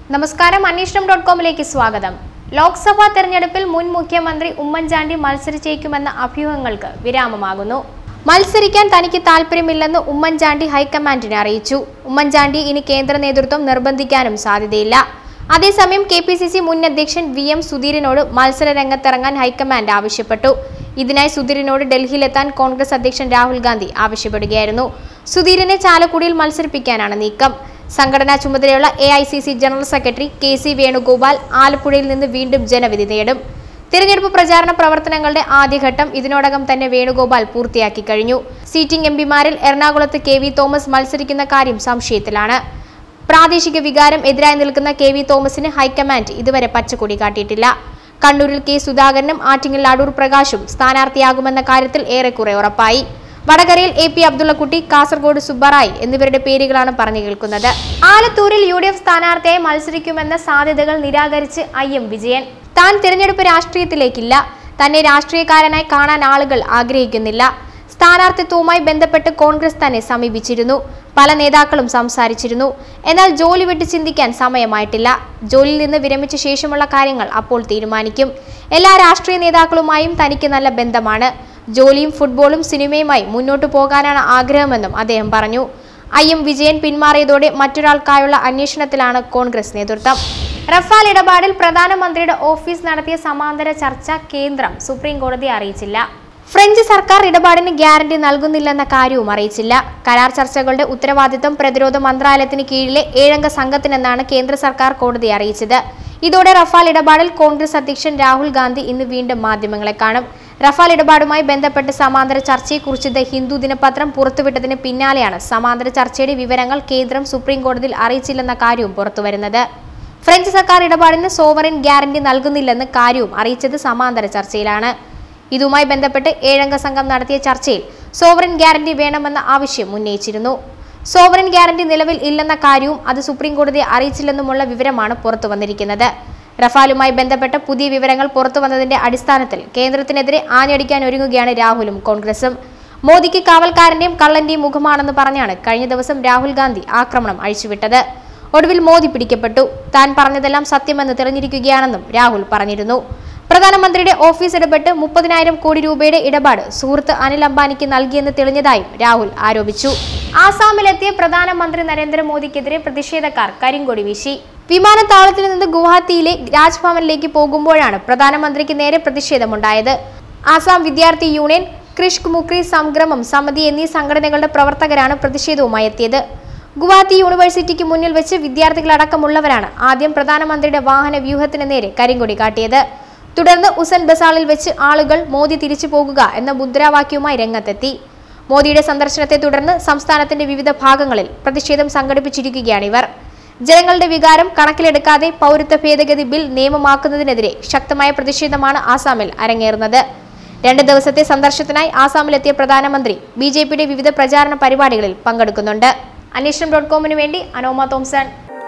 നമസ്കാരം അന്വേഷണം ഡോട്ട് കോമിലേക്ക് സ്വാഗതം ലോക്സഭാ തെരഞ്ഞെടുപ്പിൽ മുൻ മുഖ്യമന്ത്രി ഉമ്മൻചാണ്ടി മത്സരിച്ചേക്കുമെന്ന അഭ്യൂഹങ്ങൾക്ക് വിരാമമാകുന്നു മത്സരിക്കാൻ തനിക്ക് താല്പര്യമില്ലെന്ന് ഉമ്മൻചാണ്ടി ഹൈക്കമാൻഡിനെ അറിയിച്ചു ഉമ്മൻചാണ്ടി ഇനി കേന്ദ്ര നേതൃത്വം നിർബന്ധിക്കാനും സാധ്യതയില്ല അതേസമയം കെ പി സി സി മുൻ അധ്യക്ഷൻ വി എം സുധീരനോട് മത്സര രംഗത്തിറങ്ങാൻ ഹൈക്കമാൻഡ് ആവശ്യപ്പെട്ടു ഇതിനായി സുധീരനോട് ഡൽഹിയിലെത്താൻ കോൺഗ്രസ് അധ്യക്ഷൻ രാഹുൽ ഗാന്ധി ആവശ്യപ്പെടുകയായിരുന്നു സുധീരനെ ചാലക്കുടിയിൽ മത്സരിപ്പിക്കാനാണ് നീക്കം സംഘടനാ ചുമതലയുള്ള A I C C general secretary K C Venugopal ആലപ്പുഴയിൽ നിന്ന് വീണ്ടും ജനവിധി നേടും തിരഞ്ഞെടുപ്പ് പ്രചാരണ പ്രവർത്തനങ്ങളുടെ ആദ്യഘട്ടം ഇതിനോടകം തന്നെ വേണുഗോപാൽ പൂർത്തിയാക്കി കഴിഞ്ഞു സീറ്റിംഗ് എംപിമാരിൽ എറണാകുളത്ത് കെ വി തോമസ് മത്സരിക്കുന്ന കാര്യം സംശയത്തിലാണ് പ്രാദേശിക വികാരം എതിരായി നിൽക്കുന്ന കെ വി തോമസിന് ഹൈക്കമാൻഡ് ഇതുവരെ പച്ചക്കൊടി കാട്ടിയിട്ടില്ല കണ്ണൂരിൽ കെ സുധാകരനും ആറ്റിങ്ങൽ അടൂർ പ്രകാശും സ്ഥാനാർത്ഥിയാകുമെന്ന കാര്യത്തിൽ ഏറെക്കുറെ ഉറപ്പായി വടകരയിൽ എ പി അബ്ദുള്ളക്കുട്ടി കാസർഗോഡ് സുബ്ബറായി എന്നിവരുടെ പേരുകളാണ് പറഞ്ഞു കേൾക്കുന്നത് ആലത്തൂരിൽ യു ഡി എഫ് സ്ഥാനാർത്ഥിയായി മത്സരിക്കുമെന്ന സാധ്യതകൾ നിരാകരിച്ച് ഐ എം വിജയൻ താൻ തിരഞ്ഞെടുപ്പ് രാഷ്ട്രീയത്തിലേക്കില്ല തന്നെ രാഷ്ട്രീയക്കാരനായി കാണാൻ ആളുകൾ ആഗ്രഹിക്കുന്നില്ല സ്ഥാനാർത്ഥിത്വവുമായി ബന്ധപ്പെട്ട് കോൺഗ്രസ് തന്നെ സമീപിച്ചിരുന്നു പല നേതാക്കളും സംസാരിച്ചിരുന്നു എന്നാൽ ജോലി വിട്ട് ചിന്തിക്കാൻ സമയമായിട്ടില്ല ജോലിയിൽ നിന്ന് വിരമിച്ച ശേഷമുള്ള കാര്യങ്ങൾ അപ്പോൾ തീരുമാനിക്കും എല്ലാ രാഷ്ട്രീയ നേതാക്കളുമായും തനിക്ക് നല്ല ബന്ധമാണ് ജോലിയും ഫുട്ബോളും സിനിമയുമായി മുന്നോട്ടു പോകാനാണ് ആഗ്രഹമെന്നും അദ്ദേഹം പറഞ്ഞു ഐ എം വിജയൻ പിന്മാറിയതോടെ മറ്റൊരാൾക്കായുള്ള അന്വേഷണത്തിലാണ് കോൺഗ്രസ് നേതൃത്വം റഫാൽ ഇടപാടിൽ പ്രധാനമന്ത്രിയുടെ ഓഫീസ് നടത്തിയ സമാന്തര ചർച്ച കേന്ദ്രം സുപ്രീം കോടതിയെ അറിയിച്ചില്ല ഫ്രഞ്ച് സർക്കാർ ഇടപാടിന് ഗ്യാരണ്ടി നൽകുന്നില്ലെന്ന കാര്യവും അറിയിച്ചില്ല കരാർ ചർച്ചകളുടെ ഉത്തരവാദിത്തം പ്രതിരോധ മന്ത്രാലയത്തിന് കീഴിലെ ഏഴംഗ സംഘത്തിനെന്നാണ് കേന്ദ്ര സർക്കാർ കോടതിയെ അറിയിച്ചത് ഇതോടെ റഫാൽ ഇടപാടിൽ കോൺഗ്രസ് അധ്യക്ഷൻ രാഹുൽ ഗാന്ധി ഇന്ന് വീണ്ടും മാധ്യമങ്ങളെ കാണും റഫാൽ ഇടപാടുമായി ബന്ധപ്പെട്ട് സമാന്തര ചർച്ചയെക്കുറിച്ച് ദ ഹിന്ദു ദിനപത്രം പുറത്തുവിട്ടതിന് പിന്നാലെയാണ് സമാന്തര ചർച്ചയുടെ വിവരങ്ങൾ കേന്ദ്രം സുപ്രീം കോടതിയിൽ അറിയിച്ചില്ലെന്ന കാര്യവും പുറത്തുവരുന്നത് ഫ്രഞ്ച് സർക്കാർ ഇടപാടിന് സോവറിൻ ഗ്യാരണ്ടി നൽകുന്നില്ലെന്ന് കാര്യവും അറിയിച്ചത് സമാന്തര ചർച്ചയിലാണ് ഇതുമായി ബന്ധപ്പെട്ട് ഏഴംഗ സംഘം നടത്തിയ ചർച്ചയിൽ സോവറിൻ ഗ്യാരണ്ടി വേണമെന്ന ആവശ്യം ഉന്നയിച്ചിരുന്നു സോവറിൻ ഗ്യാരണ്ടി നിലവിൽ ഇല്ലെന്ന കാര്യവും അത് സുപ്രീം കോടതിയെ അറിയിച്ചില്ലെന്നുമുള്ള വിവരമാണ് പുറത്തു വന്നിരിക്കുന്നത് റഫാലുമായി ബന്ധപ്പെട്ട പുതിയ വിവരങ്ങൾ പുറത്തു വന്നതിന്റെ അടിസ്ഥാനത്തിൽ കേന്ദ്രത്തിനെതിരെ ആഞ്ഞടിക്കാൻ ഒരുങ്ങുകയാണ് രാഹുലും കോൺഗ്രസും മോദിക്ക് കാവൽക്കാരന്റെയും കള്ളന്റെയും മുഖമാണെന്ന് പറഞ്ഞാണ് കഴിഞ്ഞ ദിവസം രാഹുൽ ഗാന്ധി ആക്രമണം അഴിച്ചുവിട്ടത് ഒടുവിൽ മോദി പിടിക്കപ്പെട്ടു താൻ പറഞ്ഞതെല്ലാം സത്യമെന്ന് തെളിഞ്ഞിരിക്കുകയാണെന്നും രാഹുൽ പറഞ്ഞിരുന്നു പ്രധാനമന്ത്രിയുടെ ഓഫീസ് ഇടപെട്ട് മുപ്പതിനായിരം കോടി രൂപയുടെ ഇടപാട് സുഹൃത്ത് അനിൽ അംബാനിക്ക് നൽകിയെന്ന് തെളിഞ്ഞതായും രാഹുൽ ആരോപിച്ചു ആസാമിലെത്തിയ പ്രധാനമന്ത്രി നരേന്ദ്രമോദിക്കെതിരെ പ്രതിഷേധക്കാർ കരിങ്കൊടി വീശി വിമാനത്താവളത്തിൽ നിന്ന് ഗുവാഹത്തിയിലെ രാജ്ഭവനിലേക്ക് പോകുമ്പോഴാണ് പ്രധാനമന്ത്രിക്ക് നേരെ പ്രതിഷേധമുണ്ടായത് ആസാം വിദ്യാർത്ഥി യൂണിയൻ കൃഷ് മുക്രി സംഗ്രമം സമിതി എന്നീ സംഘടനകളുടെ പ്രവർത്തകരാണ് പ്രതിഷേധവുമായി എത്തിയത് ഗുവാഹത്തി യൂണിവേഴ്സിറ്റിക്ക് മുന്നിൽ വെച്ച് വിദ്യാർത്ഥികളടക്കമുള്ളവരാണ് ആദ്യം പ്രധാനമന്ത്രിയുടെ വാഹന വ്യൂഹത്തിന് നേരെ കരിങ്കൊടി കാട്ടിയത് തുടർന്ന് ഉസൻ ബസാളിൽ വെച്ച് ആളുകൾ മോദി തിരിച്ചു പോകുക എന്ന മുദ്രാവാക്യവുമായി രംഗത്തെത്തി മോദിയുടെ സന്ദർശനത്തെ തുടർന്ന് സംസ്ഥാനത്തിന്റെ വിവിധ ഭാഗങ്ങളിൽ പ്രതിഷേധം സംഘടിപ്പിച്ചിരിക്കുകയാണ് ഇവർ ജനങ്ങളുടെ വികാരം കണക്കിലെടുക്കാതെ പൗരത്വ ഭേദഗതി ബിൽ നിയമമാക്കുന്നതിനെതിരെ ശക്തമായ പ്രതിഷേധമാണ് ആസാമിൽ അരങ്ങേറുന്നത് രണ്ട് ദിവസത്തെ സന്ദർശനത്തിനായി ആസാമിലെത്തിയ പ്രധാനമന്ത്രി ബി ജെ പിയുടെ വിവിധ പ്രചാരണ പരിപാടികളിൽ പങ്കെടുക്കുന്നുണ്ട് അന്വേഷണം ഡോട്ട് കോമിന് വേണ്ടി അനോമ Thomson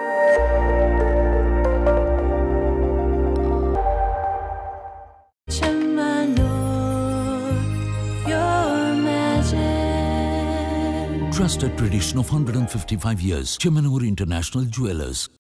your magic. Trusted tradition of 155 years. Chemanur International Jewelers.